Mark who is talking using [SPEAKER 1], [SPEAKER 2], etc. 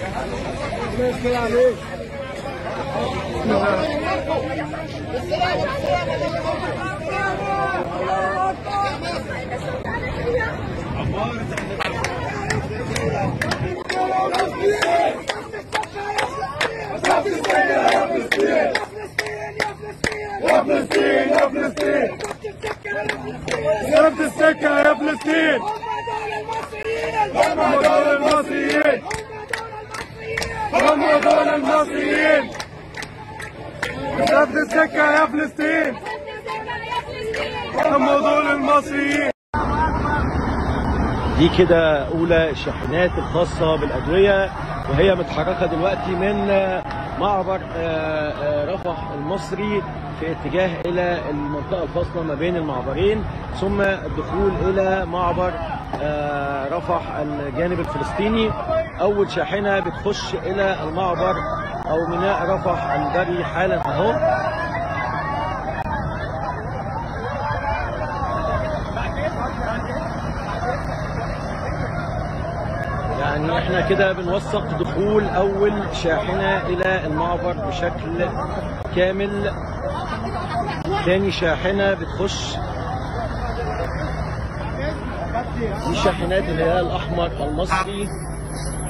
[SPEAKER 1] يا فلسطين يا فلسطين سلامة السكة يا فلسطين هم دول المصريين هم دول المصريين سلامة السكة يا فلسطين هم دول المصريين
[SPEAKER 2] دي كده اولى الشاحنات الخاصه بالادويه وهي متحركه دلوقتي من معبر آه، آه، رفح المصري في اتجاه الى المنطقه الفاصله ما بين المعبرين ثم الدخول الى معبر آه، رفح الجانب الفلسطيني اول شاحنه بتخش الى المعبر او ميناء رفح البري حالا اهو يعني احنا كده بنوثق دخول اول شاحنه الى المعبر بشكل كامل تاني شاحنه بتخش دي شاحنات الهلال الاحمر المصري